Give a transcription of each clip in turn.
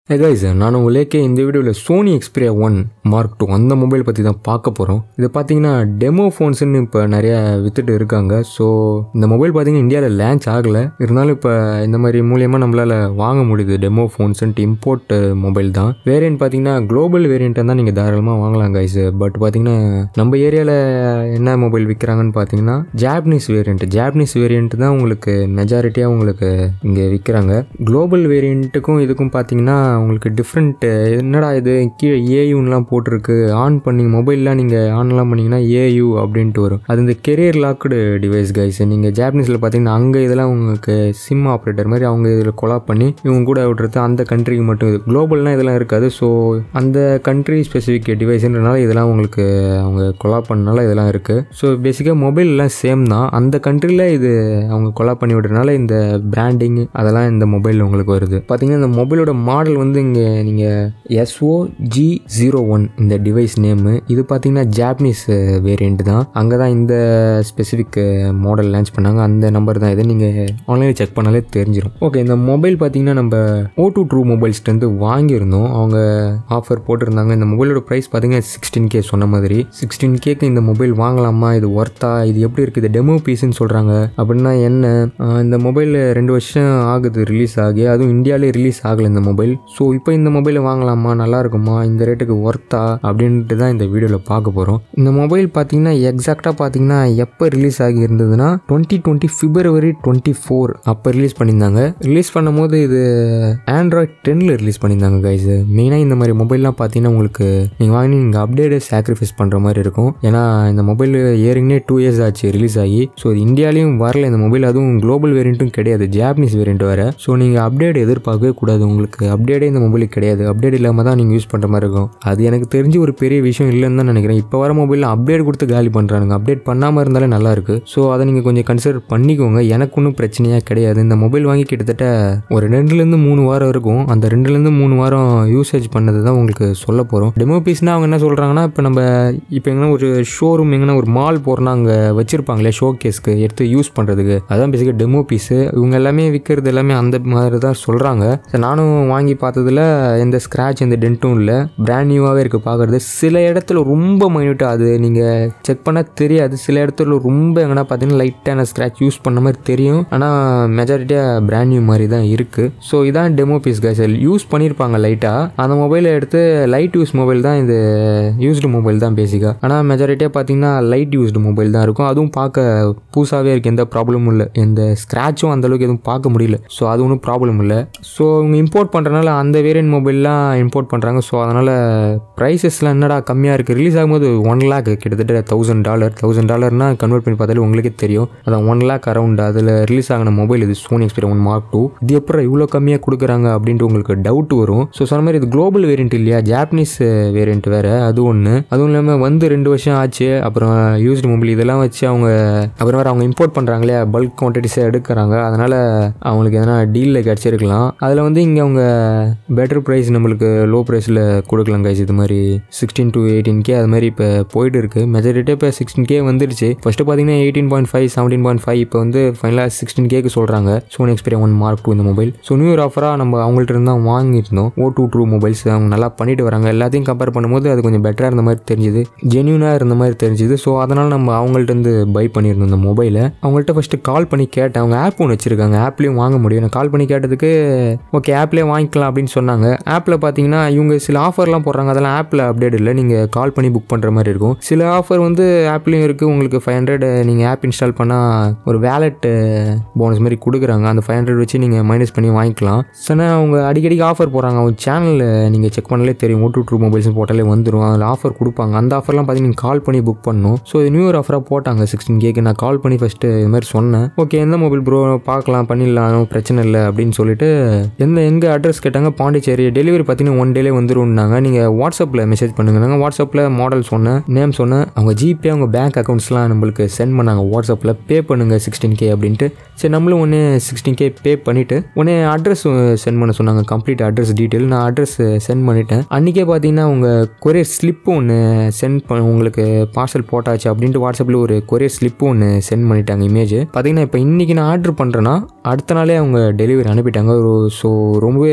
Guys நான் உங்களுக்கே இந்த வீடியோவில் Sony Xperia one mark two அந்த மொபைல் பற்றி தான் பார்க்க போகிறோம் இது பார்த்தீங்கன்னா டெமோ ஃபோன்ஸ்னு இப்போ நிறைய வித்துட்டு இருக்காங்க ஸோ இந்த மொபைல் பார்த்தீங்கன்னா இந்தியாவில் லான்ச் ஆகலை இருந்தாலும் இப்போ இந்த மாதிரி மூலியமாக நம்மளால் வாங்க முடியுது டெமோ ஃபோன்ஸ்ன்ட்டு இம்போர்ட் மொபைல் தான் வேரியன்ட் பார்த்தீங்கன்னா குளோபல் வேரியண்ட்டை தான் நீங்கள் தாராளமாக வாங்கலாம் கைஸ் பட் பார்த்தீங்கன்னா நம்ம ஏரியாவில் என்ன மொபைல் விற்கிறாங்கன்னு பார்த்தீங்கன்னா ஜாப்பனீஸ் வேரியண்ட் ஜாப்பனீஸ் வேரியண்ட் தான் உங்களுக்கு மெஜாரிட்டியாக உங்களுக்கு இங்கே விற்கிறாங்க குளோபல் வேரியண்ட்டுக்கும் இதுக்கும் பார்த்தீங்கன்னா உங்களுக்கு டிஃப்ரெண்ட் என்னடா இது கீழே ஏயுன்லாம் போட்டிருக்கு ஆன் பண்ணி மொபைல்லாம் நீங்கள் ஆன்லாம் பண்ணிங்கன்னா ஏயு அப்படின்ட்டு வரும் அது இந்த கெரியர் லாக்டு டிவைஸ் கைஸ் நீங்கள் ஜாப்பனீஸில் பார்த்தீங்கன்னா அங்கே இதெல்லாம் உங்களுக்கு சிம் ஆப்ரேட்டர் மாதிரி அவங்க இதில் கொலாப் பண்ணி இவங்க கூட விட்றது அந்த கண்ட்ரிக்கு மட்டும் இது குளோபல்னால் இதெல்லாம் இருக்காது ஸோ அந்த கண்ட்ரி ஸ்பெசிஃபிக் டிவைஸ்ன்றனால இதெல்லாம் உங்களுக்கு அவங்க கொலாப் பண்ணனால இதெல்லாம் இருக்குது ஸோ பேசிக்காக மொபைல்லாம் சேம் தான் அந்த கண்ட்ரியில் இது அவங்க கொலாப் பண்ணி விடுறதுனால இந்த பிராண்டிங் அதெல்லாம் இந்த மொபைல் உங்களுக்கு வருது பார்த்தீங்கன்னா இந்த மொபைலோட மாடல் வந்து இங்கே நீங்கள் எஸ்ஓ ஜி ஜீரோ ஒன் இந்த டிவைஸ் நேமு இது பார்த்தீங்கன்னா ஜாப்பனீஸ் வேரியண்ட் தான் அங்கே தான் இந்த ஸ்பெசிஃபிக் மாடல் லான்ச் பண்ணாங்க அந்த நம்பர் தான் இது நீங்கள் ஆன்லைனில் செக் பண்ணாலே தெரிஞ்சிடும் ஓகே இந்த மொபைல் பார்த்தீங்கன்னா நம்ம ஓ டூ ட்ரூ மொபைல்ஸ்லேருந்து வாங்கியிருந்தோம் அவங்க ஆஃபர் போட்டிருந்தாங்க இந்த மொபைலோட ப்ரைஸ் பார்த்தீங்கன்னா சிக்ஸ்டீன் கே சொன்ன மாதிரி சிக்ஸ்டீன் கேக்கு இந்த மொபைல் வாங்கலாமா இது ஒர்த்தா இது எப்படி இருக்குது இது டெமோ பீஸ்ன்னு சொல்கிறாங்க அப்படின்னா என்ன ஆஹ் இந்த மொபைல் ரெண்டு வருஷம் ஆகுது ரிலீஸ் ஆகி அதுவும் இந்தியாவிலே ரிலீஸ் ஆகலை இந்த மொபைல் ஸோ இப்போ இந்த மொபைலை வாங்கலாமா நல்லா இருக்குமா இந்த ரேட்டுக்கு ஒர்த்தா அப்படின்ட்டு தான் இந்த வீடியோவில் பார்க்க போகிறோம் இந்த மொபைல் பார்த்தீங்கன்னா எக்ஸாக்டாக பார்த்தீங்கன்னா எப்போ ரிலீஸ் ஆகி இருந்ததுன்னா twenty twenty February twenty four அப்போ ரிலீஸ் பண்ணியிருந்தாங்க ரிலீஸ் பண்ணும்போது இது ஆண்ட்ராய்ட் டென்னில் ரிலீஸ் பண்ணியிருந்தாங்க கைஸ் மெயினாக இந்த மாதிரி மொபைல்லாம் பார்த்தீங்கன்னா உங்களுக்கு நீங்கள் வாங்கி நீங்கள் அப்டேட்டை சாக்ரிஃபைஸ் பண்ணுற மாதிரி இருக்கும் ஏன்னா இந்த மொபைல் ஏறிங்கனே டூ இயர்ஸ் ஆச்சு ரிலீஸ் ஆகி ஸோ இது இந்தியாலையும் வரல இந்த மொபைல் அதுவும் குளோபல் வேரியண்ட்டும் கிடையாது ஜாப்பனீஸ் வேரியண்ட் வேறு ஸோ நீங்கள் அப்டேட் எதிர்பார்க்கவே கூடாது உங்களுக்கு அப்டேட்டே இந்த மொபைலுக்கு கிடையாது அப்டேட் இல்லாமல் தான் நீங்கள் யூஸ் பண்ணுற மாதிரி இருக்கும் அது எனக்கு தெரிஞ்சு ஒரு பெரிய விஷயம் இல்லைன்னு தான் நினைக்கிறேன் இப்போ வர மொபைலில் அப்டேட் கொடுத்து காலி பண்ணுறாங்க அப்டேட் பண்ணாமல் இருந்தாலே நல்லா இருக்கு ஸோ அதை நீங்கள் கொஞ்சம் கன்சிடர் பண்ணிக்கோங்க எனக்கு ஒன்றும் பிரச்சனையாக கிடையாது இந்த மொபைல் வாங்கி கிட்டத்தட்ட ஒரு ரெண்டுலேருந்து மூணு வாரம் இருக்கும் அந்த ரெண்டுலேருந்து மூணு வாரம் யூசேஜ் பண்ணது தான் உங்களுக்கு சொல்ல போகிறோம் டெமோ பீஸ்னால் அவங்க என்ன சொல்கிறாங்கன்னா இப்போ நம்ம இப்போ எங்கன்னா ஒரு ஷோரூம் எங்கன்னா ஒரு மால் போகிறோன்னா அங்கே வச்சிருப்பாங்களே ஷோ கேஸ்க்கு எடுத்து யூஸ் பண்ணுறதுக்கு அதான் பேசிக்காக டெமோ பீஸு இவங்க எல்லாமே விற்கிறது எல்லாமே அந்த மாதிரி தான் சொல்கிறாங்க நானும் வாங்கி பார்த்ததுல எந்த ஸ்க்ராட்ச் எந்த டென்ட்டும் இல்லை பிராண்ட் நியூவாகவே இருக்குது பார்க்குறது சில இடத்துல ரொம்ப மைன்யூட்டாக அது நீங்கள் செக் பண்ணால் தெரியாது சில இடத்துல ரொம்ப எங்கன்னா பார்த்தீங்கன்னா லைட்டான ஸ்க்ராட்ச் யூஸ் பண்ண மாதிரி தெரியும் ஆனால் மெஜாரிட்டியாக பிராண்ட் நியூ மாதிரி தான் இருக்குது ஸோ இதான் டெமோ பீஸ் கைஸ் யூஸ் பண்ணியிருப்பாங்க லைட்டாக அந்த மொபைலை எடுத்து லைட் யூஸ் மொபைல் தான் இது யூஸ்டு மொபைல் தான் பேசிக்காக ஆனால் மெஜாரிட்டியாக பார்த்தீங்கன்னா லைட் யூஸ்டு மொபைல் தான் இருக்கும் அதுவும் பார்க்க புதுசாகவே இருக்குது எந்த ப்ராப்ளமும் இல்லை எந்த ஸ்க்ராட்சும் அந்தளவுக்கு எதுவும் பார்க்க முடியல ஸோ அது ஒன்றும் ப்ராப்ளம் இல்லை ஸோ இவங்க இம்போர்ட் பண்ணுறனால அந்த வேரியன்ட் மொபைல்லாம் இம்போர்ட் பண்ணுறாங்க ஸோ அதனால் ப்ரைஸஸ்லாம் என்னடா கம்மியாக இருக்குது ரிலீஸ் ஆகும்போது ஒன் லேக் கிட்டத்தட்ட தௌசண்ட் டாலர் தௌசண்ட் டாலர்னால் கன்வெர்ட் பண்ணி பார்த்தாலே உங்களுக்கே தெரியும் அதான் ஒன் லேக் அரௌண்ட் அதில் ரிலீஸ் ஆகின மொபைல் இது Sony Xperia one mark two இது எப்படி இவ்வளோ கம்மியாக கொடுக்குறாங்க அப்படின்ட்டு உங்களுக்கு டவுட் வரும் ஸோ சொன்ன மாதிரி இது குளோபல் வேரியன்ட் இல்லையா ஜாப்பனீஸ் வேரியன்ட் வேறு அது ஒன்று அதுவும் இல்லாமல் வந்து ரெண்டு வருஷம் ஆச்சு அப்புறம் யூஸ்டு மொபைல் இதெல்லாம் வச்சு அவங்க அப்புறம் வேறு அவங்க இம்போர்ட் பண்ணுறாங்களே பல்க் குவான்டிட்டிஸை எடுக்கிறாங்க அதனால் அவங்களுக்கு எதனா டீலில் கிடச்சிருக்கலாம் அதில் வந்து இங்கே அவங்க பெட்டர் ப்ரைஸ் நம்மளுக்கு லோ ப்ரைஸில் கொடுக்கலாம் கைஸ் இது மாதிரி சிக்ஸ்டீன் டு எயிட்டீன் கே அது மாதிரி இப்போ போயிட்டு இருக்குது மெஜாரிட்டியாக இப்போ சிக்ஸ்டீன் கே வந்துருச்சு ஃபஸ்ட்டு பார்த்தீங்கன்னா eighteen point five seventeen point five இப்போ வந்து ஃபைனலாக சிக்ஸ்டீன் கேக்கு சொல்கிறாங்க Sony Xperia one mark two இந்த மொபைல் ஸோ நியூ இயர் ஆஃபராக நம்ம அவங்கள்ட்ட இருந்து தான் வாங்கியிருந்தோம் ஓ டூ ட்ரூ மொபைல்ஸ் அவங்க நல்லா பண்ணிட்டு வராங்க எல்லாத்தையும் கம்பேர் பண்ணும்போது அது கொஞ்சம் பெட்டராக இருந்த மாதிரி தெரிஞ்சுது ஜென்யூனாக இருந்த மாதிரி தெரிஞ்சுது ஸோ அதனால் நம்ம அவங்கள்ட்ட இருந்து பை பண்ணியிருந்தோம் இந்த மொபைலை அவங்கள்ட்ட ஃபஸ்ட்டு கால் பண்ணி கேட்டேன் அவங்க ஆப் ஒன்று வச்சுருக்காங்க ஆப்லேயும் வாங்க முடியும் நான் கால் பண்ணி கேட்டதுக்கு ஓகே ஆப்லேயே வாங்கிக்கலாம் அப்படின்னு சொன்னாங்க ஆப்பில் பார்த்தீங்கன்னா இவங்க சில ஆஃபர்லாம் போடுறாங்க அதெல்லாம் ஆப்பில் அப்டேட் இல்லை நீங்கள் கால் பண்ணி புக் பண்ணுற மாதிரி இருக்கும் சில ஆஃபர் வந்து ஆப்லேயும் இருக்குது உங்களுக்கு ஃபைவ் ஹண்ட்ரட் நீங்கள் ஆப் இன்ஸ்டால் பண்ணால் ஒரு வேலெட் போனஸ் மாதிரி கொடுக்குறாங்க அந்த ஃபைவ் ஹண்ட்ரட் வச்சு நீங்கள் மைனஸ் பண்ணி வாங்கிக்கலாம் சொன்னா அவங்க அடிக்கடிக்கு ஆஃபர் போடுறாங்க அவங்க சேனலில் நீங்கள் செக் பண்ணாலே தெரியும் ஓட்டு ட்ரூ மொபைல்ஸ் போட்டாலே வந்துடும் அதில் ஆஃபர் கொடுப்பாங்க அந்த ஆஃபர்லாம் பார்த்தீங்கன்னா நீங்கள் கால் பண்ணி புக் பண்ணணும் ஸோ இது நியூ இயர் ஆஃபராக போட்டாங்க சிக்ஸ்டீன் கேக்கு நான் கால் பண்ணி ஃபஸ்ட்டு இது மாதிரி சொன்னேன் ஓகே எந்த மொபைல் ப்ரோ பார்க்கலாம் பண்ணிடலாம் பிரச்சனை இல்லை அப்படின்னு சொல்லிட்டு எந்த எங்கே அட்ரஸ் கேட்டாங்க பாண்டிச்சேரி டெலிவரி பார்த்தீங்கன்னா ஒன் டேலே வந்துரும்னாங்க நீங்கள் வாட்ஸ்அப்பில் மெசேஜ் பண்ணுங்க நாங்கள் வாட்ஸ்அப்பில் மாடல் சொன்னேன் நேம் சொன்னேன் அவங்க ஜிபே அவங்க பேங்க் அக்கௌண்ட்ஸ்லாம் நம்மளுக்கு சென்ட் பண்ணாங்க வாட்ஸ்அப்பில் பே பண்ணுங்க சிக்ஸ்டீன் கே அப்படின்ட்டு சரி நம்மளும் ஒன்று சிக்ஸ்டீன் கே பே பண்ணிவிட்டு உடனே அட்ரஸ் சென்ட் பண்ண சொன்னாங்க கம்ப்ளீட் அட்ரஸ் டீட்டெயில் நான் அட்ரஸ் சென்ட் பண்ணிட்டேன் அன்றைக்கே பார்த்தீங்கன்னா உங்கள் கொரியர் ஸ்லிப்பு ஒன்று சென்ட் பண்ண உங்களுக்கு பார்சல் போட்டாச்சு அப்படின்ட்டு வாட்ஸ்அப்பில் ஒரு கொரியர் ஸ்லிப்பு ஒன்று சென்ட் பண்ணிட்டாங்க இமேஜ் பார்த்தீங்கன்னா இப்போ இன்றைக்கி நான் ஆர்டர் பண்ணுறேன்னா அடுத்த நாளே அவங்க டெலிவரி அனுப்பிட்டாங்க ஒரு ஸோ ரொம்பவே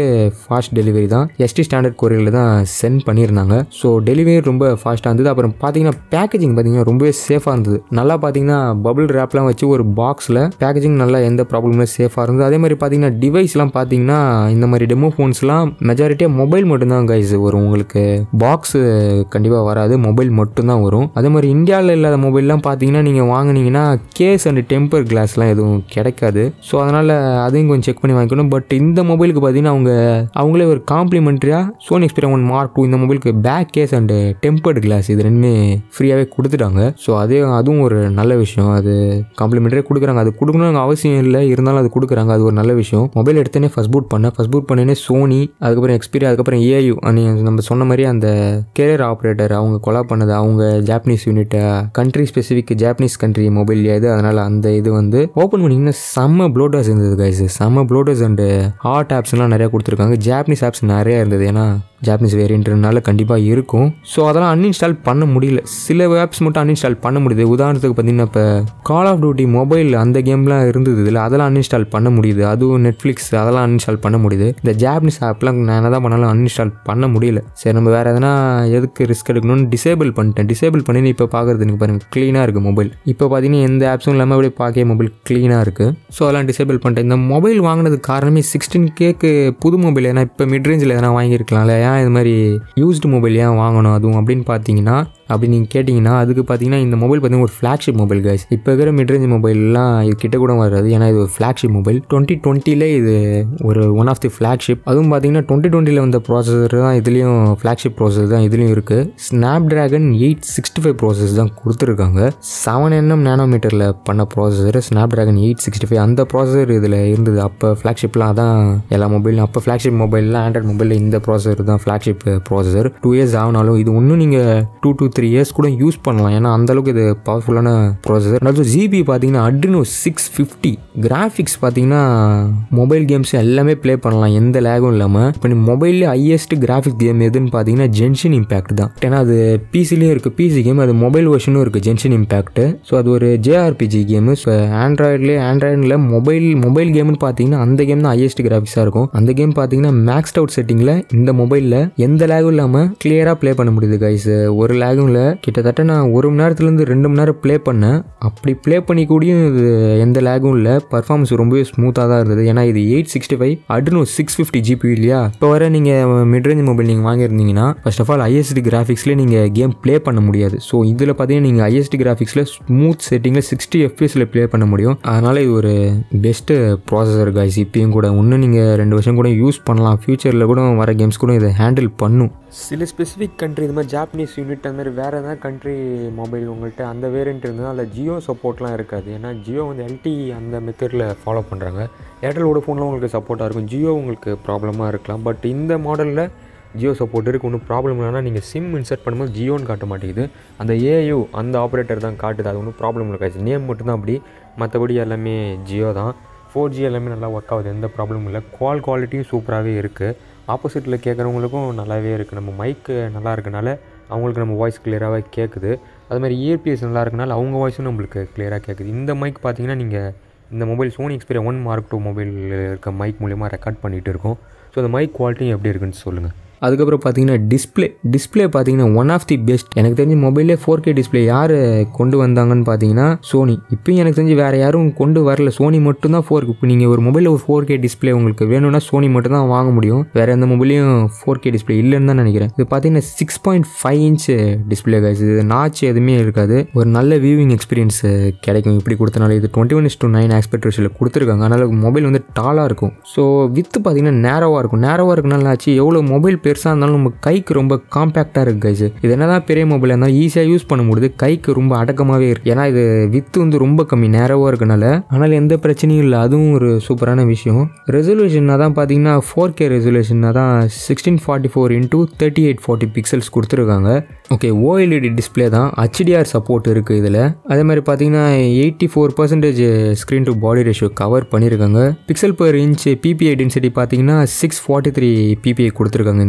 ஃபாஸ்ட் டெலிவரி தான் எஸ்டி ஸ்டாண்டர்ட் கொரியரில் தான் சென்ட் பண்ணியிருந்தாங்க ஸோ டெலிவரி ரொம்ப ஃபாஸ்ட்டாக இருந்தது அப்புறம் பார்த்தீங்கன்னா பேக்கேஜிங் பார்த்தீங்கன்னா ரொம்பவே சேஃபாக இருந்தது நல்லா பார்த்தீங்கன்னா பபிள் ரேப்லாம் வச்சு ஒரு பாக்ஸில் பேக்கேஜிங் நல்லா எந்த ப்ராப்ளமும் சேஃபாக இருந்தது அதே மாதிரி பார்த்தீங்கன்னா டிவைஸ்லாம் பார்த்தீங்கன்னா இந்த மாதிரி டெமோ ஃபோன்ஸ்லாம் மெஜாரிட்டியாக மொபைல் மட்டும்தான் கைஸ் வரும் உங்களுக்கு பாக்ஸு கண்டிப்பாக வராது மொபைல் மட்டும்தான் வரும் அதே மாதிரி இந்தியாவில் இல்லாத மொபைல்லாம் பார்த்தீங்கன்னா நீங்கள் வாங்குனீங்கன்னா கேஸ் அண்ட் டெம்பர் கிளாஸ்லாம் எதுவும் கிடைக்காது ஸோ அதனால் அதையும் கொஞ்சம் செக் பண்ணி வாங்கிக்கணும் பட் இந்த மொபைலுக்கு பார்த்தீங்கன்னா அவங்க அவங்களே ஒரு காம்ப்ளிமெண்ட்ரியாக Sony Xperia one mark two இந்த மொபைலுக்கு back case and tempered glass இது ரெண்டுமே ஃப்ரீயாகவே கொடுத்துட்டாங்க ஸோ அதே அதுவும் ஒரு நல்ல விஷயம் அது காம்ப்ளிமெண்ட்ரியாக கொடுக்குறாங்க அது கொடுக்கணும்னு அவசியம் இல்லை இருந்தாலும் அது கொடுக்குறாங்க அது ஒரு நல்ல விஷயம் மொபைல் எடுத்தோன்னே ஃபஸ்ட் பூட் பண்ணேன் ஃபஸ்ட் பூட் பண்ணேனே சோனி அதுக்கப்புறம் எக்ஸ்பீரியா அதுக்கப்புறம் ஏயு நம்ம சொன்ன மாதிரி அந்த கேரியர் ஆப்ரேட்டர் அவங்க கொலா பண்ணது அவங்க ஜாப்பனீஸ் யூனிட்டை country specific Japanese country mobile இது அதனால் அந்த இது வந்து ஓப்பன் பண்ணிங்கன்னா செம்ம ப்ளோட்டர்ஸ் இருந்தது கைஸ் செம்ம ப்ளோட்டர்ஸ் அண்டு ஹாட் ஆப்ஸ்லாம் நிறையா கொடுத்துருக்காங்க ஜாப்பனீஸ் ஆப்ஸ் நிறையா இருந்தது ஏன்னா ஜாப்பனீஸ் வேரியன்ட்னால கண்டிப்பாக இருக்கும் ஸோ அதெல்லாம் அன்இன்ஸ்டால் பண்ண முடியல சில ஆப்ஸ் மட்டும் அன்இன்ஸ்டால் பண்ண முடியுது உதாரணத்துக்கு பார்த்தீங்கன்னா இப்போ கால் ஆஃப் டியூட்டி மொபைல் அந்த கேம்லாம் இருந்தது இதில் அதெல்லாம் அன்இன்ஸ்டால் பண்ண முடியுது அதுவும் நெட்ஃப்ளிக்ஸ் அதெல்லாம் அன்இன்ஸ்டால் பண்ண முடியுது இந்த ஜாப்பனீஸ் ஆப்லாம் நான் என்ன தான் பண்ணாலும் அன்இன்ஸ்டால் பண்ண முடியல சரி நம்ம வேறு எதனா எதுக்கு ரிஸ்க் எடுக்கணும்னு டிசேபிள் பண்ணிட்டேன் டிசேபிள் பண்ணி இப்போ பார்க்குறது எனக்கு பாருங்கள் க்ளீனாக இருக்குது மொபைல் இப்போ பார்த்தீங்கன்னா எந்த ஆப்ஸும் இல்லாமல் அப்படியே பார்க்க மொபைல் க்ளீனாக இருக்குது ஸோ அதெல்லாம் டிசேபிள் பண்ணிட்டேன் இந்த மொபைல் வாங்கினதுக்கு காரணமே சிக்ஸ்டீன் கேக்கு புது மொபைல் ஏன்னா இப்போ மிட் ரேஞ்சில் எதனா வாங்கியிருக்கலாம்ல ஏன் இது மாதிரி யூஸ்டு மொபைல் ஏன் வாங்கணும் அதுவும் அப்படின்னு பார்த்தீங்கன்னா அப்படி நீங்கள் கேட்டிங்கன்னா அதுக்கு பார்த்தீங்கன்னா இந்த மொபைல் பார்த்தீங்கன்னா ஒரு ஃப்ளாக்ஷிப் மொபைல் கைஸ் இப்போ இருக்கிற மிட்ரேஞ்ச் மொபைல்லாம் இது கிட்ட கூட வராது ஏன்னா இது ஒரு ஃப்ளாக்ஷிப் மொபைல் டுவெண்ட்டி டுவெண்ட்டியில் இது ஒரு ஒன் ஆஃப் தி ஃப்ளாக்ஷிப் அதுவும் பார்த்தீங்கன்னா டுவெண்ட்டி டுவெண்ட்டியில் வந்த ப்ராசஸர் தான் இதுலேயும் ஃப்ளாக்ஷிப் ப்ராசஸர் தான் இதுலேயும் இருக்குது Snapdragon eight sixty five process தான் கொடுத்துருக்காங்க செவன் என்எம் நேனோமீட்டரில் பண்ண processor Snapdragon eight sixty five அந்த ப்ராசஸர் இதில் இருந்தது அப்போ ஃப்ளாக்ஷிப்லாம் அதான் எல்லா மொபைலும் அப்போ ஃப்ளாக்ஷிப் மொபைலில் ஆண்ட்ராய்ட் மொபைலில் இந்த ப்ராசஸர் தான் ஃப்ளாக்ஷிப் ப்ராசஸர் டூ இயர்ஸ் ஆகினாலும் இது ஒன்றும் நீங்கள் டூ டூ த்ரீ இயர்ஸ் கூட யூஸ் பண்ணலாம் ஏன்னா அந்தளவுக்கு இது பவர்ஃபுல்லான ப்ராசஸர் அதாவது ஜிபி பார்த்தீங்கன்னா அட்ரினோ சிக்ஸ் ஃபிஃப்டி கிராஃபிக்ஸ் பார்த்தீங்கன்னா மொபைல் கேம்ஸ் எல்லாமே ப்ளே பண்ணலாம் எந்த லேகும் இல்லாமல் இப்போ நீ மொபைல்லே ஹையஸ்ட் கிராஃபிக்ஸ் கேம் எதுன்னு பார்த்தீங்கன்னா ஜென்ஷன் இம்பேக்ட் தான் ஏன்னா அது பிசிலேயும் இருக்குது பிசி கேம் அது மொபைல் வெர்ஷனும் இருக்குது ஜென்ஷன் இம்பேக்ட் ஸோ அது ஒரு ஜேஆர்பிஜி கேமு ஸோ ஆண்ட்ராய்ட்லேயே ஆண்ட்ராய்டில் மொபைல் மொபைல் கேம்னு பார்த்தீங்கன்னா அந்த கேம் தான் ஹையஸ்ட் கிராஃபிக்ஸாக இருக்கும் அந்த கேம் பார்த்தீங்கன்னா மேக்ஸ்ட் அவுட் செட்டிங்கில் இந்த மொபைலில் எந்த லேகும் இல்லாமல் கிளியராக ப்ளே பண்ண முடியுது கைஸ் ஒரு லேகும் இல்லை கிட்டத்தட்ட நான் ஒரு மணி நேரத்துலேருந்து ரெண்டு மணி நேரம் ப்ளே பண்ணேன் அப்படி ப்ளே பண்ணி கூடயும் இது எந்த லேகும் இல்லை பர்ஃபார்மன்ஸ் ரொம்பவே ஸ்மூத்தாக தான் இருந்தது ஏன்னா இது eight sixty five Adreno six fifty GPU இல்லையா இப்போ வர நீங்கள் மிட்ரேஞ்ச் மொபைல் நீங்கள் வாங்கியிருந்தீங்கன்னா ஃபர்ஸ்ட் ஆஃப் ஆல் ஐஎஸ்டி கிராஃபிக்ஸ்லேயே நீங்கள் கேம் ப்ளே பண்ண முடியாது ஸோ இதில் பார்த்தீங்கன்னா நீங்கள் ஐஎஸ்டி கிராஃபிக்ஸில் ஸ்மூத் செட்டிங்கில் சிக்ஸ்டி எஃப்பிஎஸில் ப்ளே பண்ண முடியும் அதனால் இது ஒரு பெஸ்ட்டு ப்ராசஸர் காய்ஸ் இப்பயும் கூட இன்னும் நீங்கள் ரெண்டு வருஷம் கூட யூஸ் பண்ணலாம் ஃப்யூச்சரில் கூட வர கேம்ஸ் கூட இதை ஹேண்டில் பண்ணும் சில ஸ்பெசிஃபிக் கண்ட்ரி இது மாதிரி ஜாப்பனீஸ் யூனிட் அந்த மாதிரி வேறு எதாவது கண்ட்ரி மொபைல் உங்கள்கிட்ட அந்த வேரியன்ட் இருந்தால் அதில் ஜியோ சப்போர்ட்லாம் இருக்காது ஏன்னா ஜியோ வந்து எல்டி அந்த மெத்தடில் ஃபாலோ பண்ணுறாங்க ஏர்டெல் ஃபோனில் உங்களுக்கு சப்போர்ட்டாக இருக்கும் ஜியோ உங்களுக்கு ப்ராப்ளமாக இருக்கலாம் பட் இந்த மாடலில் ஜியோ சப்போர்ட் இருக்குது ஒன்றும் ப்ராப்ளம் இல்லைனா நீங்கள் சிம் இன்சர்ட் பண்ணும்போது ஜியோன்னு காட்ட மாட்டேங்குது அந்த ஏயு அந்த ஆப்ரேட்டர் தான் காட்டுது அது ஒன்றும் ப்ராப்ளம் இருக்காது நேம் மட்டும்தான் அப்படி மற்றபடி எல்லாமே ஜியோ தான் ஃபோர் ஜி எல்லாமே நல்லா ஒர்க் ஆகுது எந்த ப்ராப்ளமும் இல்லை கால் குவாலிட்டியும் சூப்பராகவே இருக்குது ஆப்போசிட்டில் கேட்குறவங்களுக்கும் நல்லாவே இருக்குது நம்ம மைக்கு நல்லா இருக்கனால அவங்களுக்கு நம்ம வாய்ஸ் கிளியராகவே கேட்குது அது மாதிரி இயர்பிஎஸ் நல்லா இருக்கனால அவங்க வாய்ஸும் நம்மளுக்கு கிளியராக கேட்குது இந்த மைக் பார்த்தீங்கன்னா நீங்கள் இந்த mobile Sony Xperia one mark two mobile இருக்க மைக் மூலிமா ரெக்கார்ட் பண்ணிகிட்டு இருக்கோம் ஸோ அந்த மைக் குவாலிட்டியும் எப்படி இருக்குன்னு சொல்லுங்கள் அதுக்கப்புறம் பார்த்தீங்கன்னா டிஸ்பிளே டிஸ்பிளே பார்த்தீங்கன்னா ஒன் ஆஃப் தி பெஸ்ட் எனக்கு தெரிஞ்சு மொபைலே ஃபோர் கே டிஸ்பிளே யார் கொண்டு வந்தாங்கன்னு பார்த்தீங்கன்னா சோனி இப்போயும் எனக்கு தெரிஞ்சு வேறு யாரும் கொண்டு வரல சோனி மட்டும்தான் ஃபோர் இப்போ நீங்கள் ஒரு மொபைலில் ஒரு ஃபோர் கே டிஸ்பிளே உங்களுக்கு வேணும்னா சோனி மட்டும் தான் வாங்க முடியும் வேறு எந்த மொபைலையும் ஃபோர் கே டிஸ்பிளே இல்லைன்னு தான் நினைக்கிறேன் இது பார்த்தீங்கன்னா six point five inch display guys இது நாச் எதுவுமே இருக்காது ஒரு நல்ல வியூவிங் எக்ஸ்பீரியன்ஸ் கிடைக்கும் இப்படி கொடுத்தனால இது twenty one to nine aspect ரேஷியில் கொடுத்துருக்காங்க அதனால் மொபைல் வந்து டாலாக இருக்கும் ஸோ வித்து பார்த்தீங்கன்னா நேரோவாக இருக்கும் நேரோவாக இருக்கனால ஆச்சு எவ்வளோ மொபைல் பெருசாக இருந்தாலும் நம்ம கைக்கு ரொம்ப காம்பேக்டாக இருக்குது கைஸ் இது என்னதான் பெரிய மொபைல் இருந்தாலும் ஈஸியாக யூஸ் பண்ண முடியுது கைக்கு ரொம்ப அடக்கமாகவே இருக்குது ஏன்னா இது வித்து வந்து ரொம்ப கம்மி நேரவாக இருக்கனால ஆனால் எந்த பிரச்சனையும் இல்லை அதுவும் ஒரு சூப்பரான விஷயம் ரெசல்யூஷன் தான் பார்த்தீங்கன்னா ஃபோர் கே ரெசல்யூஷன் தான் sixteen forty four into thirty eight forty pixels கொடுத்துருக்காங்க ஓகே ஓஎல்இடி டிஸ்பிளே தான் ஹெச்டிஆர் சப்போர்ட் இருக்குது இதில் அதே மாதிரி பார்த்தீங்கன்னா eighty four percentage screen to body ratio cover பண்ணியிருக்காங்க pixel per inch PPI density பார்த்தீங்கன்னா சிக்ஸ் ஃபார்ட்டி த்ரீ பிபிஐ கொடுத்துருக்காங்க இந்த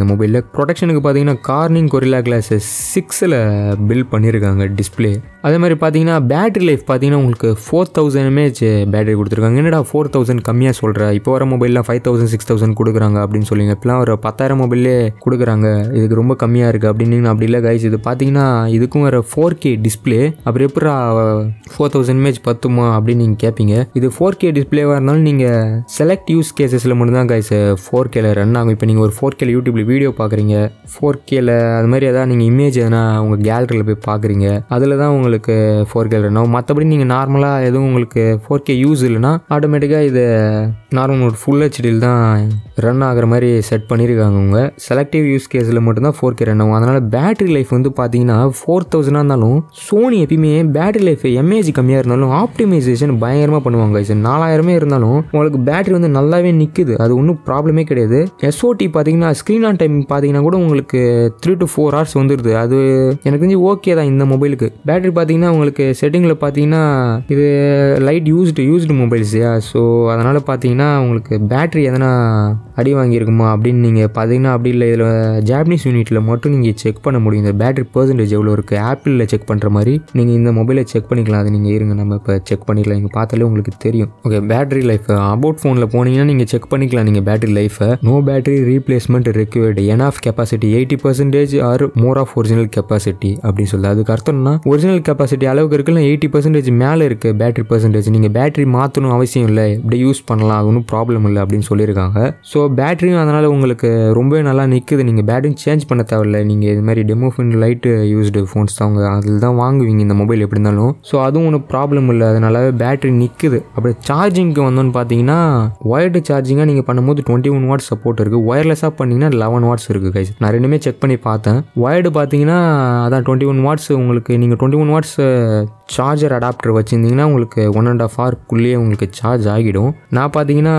மொபைலில் ப்ரொடெக்ஷனுக்கு பார்த்தீங்கன்னா கார்னிங் கொரில்லா கிளாஸ் சிக்ஸில் பில்ட் பண்ணியிருக்காங்க டிஸ்பிளே அதே மாதிரி பார்த்தீங்கன்னா பேட்டரி லைஃப் பார்த்தீங்கன்னா உங்களுக்கு ஃபோர் தௌசண்ட் எம்ஏஹெச் பேட்டரி கொடுத்துருக்காங்க என்னடா ஃபோர் தௌசண்ட் கம்மியாக சொல்கிற இப்போ வர மொபைலில் ஃபைவ் தௌசண்ட் சிக்ஸ் தௌசண்ட் கொடுக்குறாங்க அப்படின்னு சொல்லிங்க இப்போலாம் ஒரு பத்தாயிரம் மொபைல்லே கொடுக்குறாங்க இதுக்கு ரொம்ப கம்மியாக இருக்குது அப்படின்னு அப்படி இல்லை கைஸ் இது பார்த்தீங்கன்னா இதுக்கும் வேறு ஃபோர் கே டிஸ்பிளே அப்புறம் எப்படா ஃபோர் தௌசண்ட் எம்ஏஹெச் பத்துமா அப்படின்னு நீங்கள் கேட்பீங்க இது ஃபோர் கே டிஸ்பிளேவாக இருந்தாலும் நீங்கள் செலக்ட் யூஸ் கேசஸில் மட்டும்தான் கைஸ் ஃபோர் கேல ரன் ஆகும் இப்போ நீங்கள் ஒரு ஃபோர் கேல யூடியூப்ல வீடியோ பார்க்குறீங்க ஃபோர் கேல அது மாதிரி எதாவது நீங்கள் இமேஜ் எதனா உங்கள் கேலரியில் போய் பார்க்குறீங்க அதில் தான் உங்களுக்கு ஃபோர் கேல ரன் ஆகும் மற்றபடி நீங்கள் நார்மலாக எதுவும் உங்களுக்கு ஃபோர் கே யூஸ் இல்லைன்னா ஆட்டோமேட்டிக்காக இது நார்மல் ஒரு ஃபுல் ஹெச்டியில் தான் ரன் ஆகிற மாதிரி செட் பண்ணியிருக்காங்க உங்க செலக்டிவ் யூஸ் கேஸில் மட்டும்தான் ஃபோர் கே ரன் ஆகும் அதனால் பேட்டரி லைஃப் வந்து பார்த்தீங்கன்னா ஃபோர் தௌசண்டாக இருந்தாலும் சோனி எப்பயுமே பேட்டரி லைஃப் எம்ஏஜி கம்மியாக இருந்தாலும் ஆப்டிமைசேஷன் பயங்கரமாக பண்ணுவாங்க guys. நாலாயிரமே இருந்தாலும் உங்களுக்கு பேட்டரி வந்து நல்லாவே நிற்குது அது ஒன்றும் ப்ராப்ளமே கிடையாது எஸ்ஓடி பார்த்தீங்கன்னா ஸ்க்ரீன் ஆன் டைம் பார்த்தீங்கன்னா கூட உங்களுக்கு த்ரீ டு ஃபோர் ஹவர்ஸ் வந்துடுது அது எனக்கு தெரிஞ்சு ஓகே தான் இந்த மொபைலுக்கு பேட்டரி பார்த்தீங்கன்னா உங்களுக்கு செட்டிங்கில் பார்த்தீங்கன்னா இது லைட் யூஸ்டு யூஸ்டு மொபைல்ஸ் யா ஸோ அதனால் பார்த்தீங்கன்னா உங்களுக்கு பேட்டரி எதனா அடி வாங்கியிருக்குமா அப்படின்னு நீங்கள் பார்த்தீங்கன்னா அப்படி இல்லை இதில் ஜாப்பனீஸ் யூனிட்டில் மட்டும் நீங்கள் செக் பண்ண முடியும் இந்த பேட்டரி பர்சன்டேஜ் எவ்வளோ இருக்குது ஆப்பிளில் செக் பண்ணுற மாதிரி நீங்கள் இந்த மொபைலை செக் பண்ணிக்கலாம் அது நீங்கள் இருங்க நம்ம இப்போ செக் பண்ணிக்கலாம் இங்கே பார்த்தாலே உங்களுக்கு தெரியும் ஓகே பேட்டரி லைஃப் அபவுட் ஃபோனில் போனீங்கன்னா நீங்கள் செக் பண்ணிக்கலாம் நீங்கள் பேட்டரி லைஃபை நோ பேட்டரி ரீப்ளேஸ்மெண்ட் ரெக்யூர்டு என் of capacity eighty percentage or more of original capacity அப்படின்னு சொல்லுது அதுக்கு அர்த்தம்னா ஒரிஜினல் கெப்பாசிட்டி அளவுக்கு இருக்குல்ல எயிட்டி பர்சன்டேஜ் மேலே இருக்குது பேட்டரி பர்சன்டேஜ் நீங்கள் பேட்டரி மாற்றணும் அவசியம் இல்லை இப்படி யூஸ் பண்ணலாம் அது ஒன்றும் ப்ராப்ளம் இல்லை அப்படின்னு சொல்லியிருக்காங்க ஸோ பேட்டரியும் அதனால் உங்களுக்கு ரொம்பவே நல்லா நிற்குது நீங்கள் பேட்டரியும் சேஞ்ச் பண்ண தேவையில்ல நீங்கள் இது மாதிரி demo phone light used phones தான் அவங்க அதில் தான் வாங்குவீங்க இந்த மொபைல் எப்படி இருந்தாலும் ஸோ அதுவும் ஒன்றும் ப்ராப்ளம் இல்லை அது நல்லாவே பேட்டரி நிற்குது அப்படி சார்ஜிங்க்கு வந்தோன்னு பார்த்தீங்கன்னா ஒயர்டு சார்ஜிங்காக நீங்கள் பண்ணும்போது டுவெண்ட்டி ஒன் வாட்ஸ் சப்போர்ட் இருக்குது ஒயர்லெஸ்ஸாக பண்ணிங்கன்னா லெவன் வாட்ஸ் இருக்குது கைஸ் நான் ரெண்டுமே செக் பண்ணி பார்த்தேன் ஒயர்டு பார்த்தீங்கன்னா அதான் டுவெண்ட்டி ஒன் வாட்ஸ் உங்களுக்கு நீங்கள் twenty one watts charger adapter வச்சுருந்தீங்கன்னா உங்களுக்கு ஒன் அண்ட் ஆஃப் ஹவர்க்குள்ளேயே உங்களுக்கு சார்ஜ் ஆகிடும் நான் பார்த்தீங்கன்னா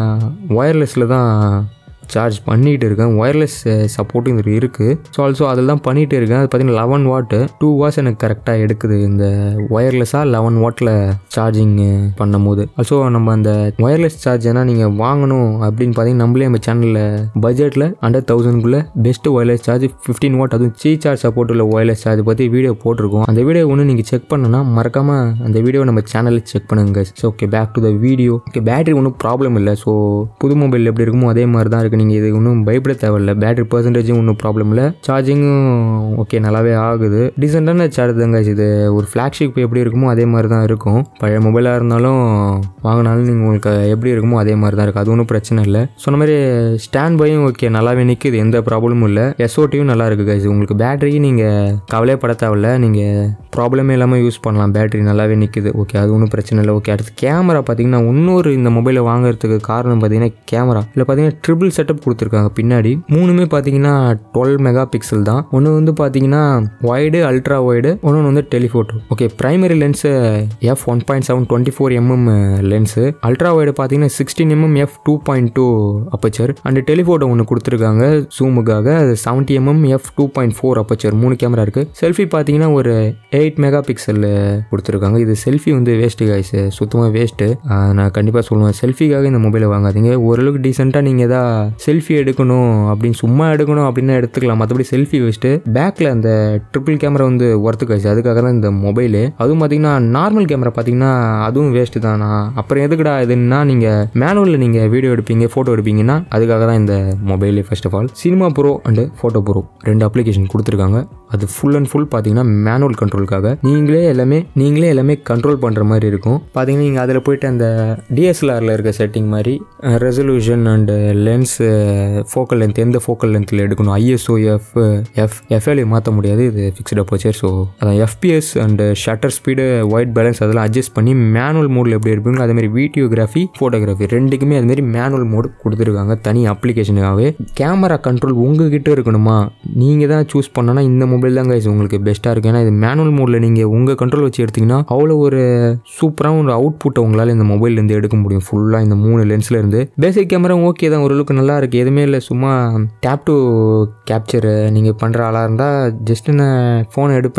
ஒயர்லெஸில் தான் சார்ஜ் பண்ணிகிட்டு இருக்கேன் ஒயர்லெஸ் சப்போர்ட்டும் இதில் இருக்குது ஸோ ஆல்சோ அதில் தான் பண்ணிகிட்டு இருக்கேன் அது பார்த்தீங்கன்னா லெவன் வாட்டு டூ வாட்ஸ் எனக்கு கரெக்டாக எடுக்குது இந்த ஒயர்லெஸ்ஸாக லெவன் வாட்டில் சார்ஜிங் பண்ணும்போது ஆல்சோ நம்ம அந்த ஒயர்லெஸ் சார்ஜர்னால் நீங்கள் வாங்கணும் அப்படின்னு பார்த்தீங்கன்னா நம்மளே நம்ம சேனலில் பட்ஜெட்டில் அண்டர் தௌசண்ட்குள்ளே best wireless charge fifteen watt அதுவும் சீ சார்ஜ் சப்போர்ட் உள்ள ஒயர்லெஸ் சார்ஜ் பற்றி வீடியோ போட்டிருக்கோம் அந்த வீடியோ ஒன்று நீங்கள் செக் பண்ணனா மறக்காமல் அந்த வீடியோ நம்ம சேனலில் செக் பண்ணுங்க so okay back to the video okay battery ஒன்றும் ப்ராப்ளம் இல்லை ஸோ புது மொபைல் எப்படி இருக்குமோ அதே மாதிரி தான் இருக்குது நீங்கள் இது ஒன்றும் பயப்பட தேவையில்ல பேட்டரி பர்சன்டேஜும் ஒன்றும் ப்ராப்ளம் இல்லை சார்ஜிங்கும் ஓகே நல்லாவே ஆகுது டீசெண்டான சார்ஜ் தாங்க இது ஒரு ஃப்ளாக்ஷிப் எப்படி இருக்குமோ அதே மாதிரி தான் இருக்கும் பழைய மொபைலாக இருந்தாலும் வாங்கினாலும் நீங்கள் உங்களுக்கு எப்படி இருக்குமோ அதே மாதிரி தான் இருக்குது அது ஒன்றும் பிரச்சனை இல்லை சொன்ன மாதிரி ஸ்டாண்ட் பையும் ஓகே நல்லாவே நிற்குது எந்த ப்ராப்ளமும் இல்லை எஸ்ஓடியும் நல்லா இருக்குது guys உங்களுக்கு பேட்டரி நீங்கள் கவலையப்பட தேவையில்ல நீங்கள் ப்ராப்ளமே இல்லாமல் யூஸ் பண்ணலாம் பேட்டரி நல்லாவே நிற்குது ஓகே அது ஒன்றும் பிரச்சனை இல்லை ஓகே அடுத்து கேமரா பார்த்தீங்கன்னா இன்னொரு இந்த மொபைலை வாங்குறதுக்கு காரணம் பார்த்தீங்கன்னா கேமரா இதில் பார்த்தீங்கன்னா ட்ரிபிள் செட்டப் கொடுத்துருக்காங்க பின்னாடி மூணுமே பார்த்தீங்கன்னா டுவெல் மெகா பிக்சல் தான் ஒன்று வந்து பார்த்தீங்கன்னா ஒய்டு அல்ட்ரா ஒய்டு ஒன்று வந்து telephoto okay primary lens F one point seven twenty four MM lens ultra wide பார்த்தீங்கன்னா sixteen MM F two point two aperture and telephoto ஒன்று கொடுத்துருக்காங்க ஜூமுக்காக அது seventy MM F two point four aperture மூணு camera இருக்குது selfie பார்த்தீங்கன்னா ஒரு eight mega pixel கொடுத்துருக்காங்க இது செல்ஃபி வந்து வேஸ்ட்டு காய்ஸ் சுத்தமாக வேஸ்ட்டு நான் கண்டிப்பாக சொல்லுவேன் செல்ஃபிக்காக இந்த மொபைலை வாங்காதீங்க ஓரளவுக்கு டீசெண்டாக நீங்கள் எதா செல்ஃபி எடுக்கணும் அப்படின்னு சும்மா எடுக்கணும் அப்படின்னு எடுத்துக்கலாம் மற்றபடி செல்ஃபி வச்சுட்டு பேக்கில் அந்த ட்ரிபிள் கேமரா வந்து ஒர்த்து காய்ச்சி அதுக்காக தான் இந்த மொபைலு அதுவும் பார்த்தீங்கன்னா நார்மல் கேமரா பார்த்தீங்கன்னா அதுவும் வேஸ்ட்டு தான் நான் அப்புறம் எதுக்குடா இதுன்னா நீங்கள் மேனுவலில் நீங்கள் வீடியோ எடுப்பீங்க ஃபோட்டோ எடுப்பீங்கன்னா அதுக்காக தான் இந்த mobile first of all cinema pro and photo pro ரெண்டு அப்ளிகேஷன் கொடுத்துருக்காங்க அது ஃபுல் அண்ட் ஃபுல் பார்த்தீங்கன்னா மேனுவல் கண்ட்ரோலுக்காக நீங்களே எல்லாமே நீங்களே எல்லாமே கண்ட்ரோல் பண்ணுற மாதிரி இருக்கும் பார்த்தீங்கன்னா நீங்கள் அதில் போயிட்டு அந்த டிஎஸ்எல்ஆரில் இருக்க செட்டிங் மாதிரி resolution and lens focal length எந்த ஃபோக்கல் லென்த்தில் எடுக்கணும் ஐஎஸ்ஓ எஃப் எஃப் எஃப்எல்ஏ மாற்ற முடியாது இது ஃபிக்ஸ்டு அப்போச்சர் ஸோ அதான் FPS and shutter speed white balance அதெல்லாம் அட்ஜஸ்ட் பண்ணி மேனுவல் மோடில் எப்படி இருப்பீங்களோ அதேமாதிரி வீடியோகிராஃபி ஃபோட்டோகிராஃபி ரெண்டுக்குமே அதுமாரி மேனுவல் மோடு கொடுத்துருக்காங்க தனி அப்ளிகேஷனுக்காகவே கேமரா கண்ட்ரோல் உங்ககிட்ட இருக்கணுமா நீங்கள் தான் சூஸ் பண்ணனா இந்த மொபைல் தான் guys உங்களுக்கு பெஸ்ட்டாக இருக்கும் ஏன்னா இது மேனுவல் மோடில் நீங்கள் உங்கள் கண்ட்ரோல் வச்சு எடுத்தீங்கன்னா அவ்வளோ ஒரு சூப்பராக ஒரு அவுட்புட்டை உங்களால் இந்த மொபைல்லேருந்து எடுக்க முடியும் ஃபுல்லாக இந்த மூணு லென்ஸ்ல இருந்து பேசிக் கேமரா ஓகே தான் ஓரளவுக்கு நல்லா இருக்குது எதுவுமே இல்லை சும்மா டேப் டு கேப்சரு நீங்கள் பண்ணுற ஆளாக இருந்தால் ஜஸ்ட் நான் ஃபோனை எடுப்பேன்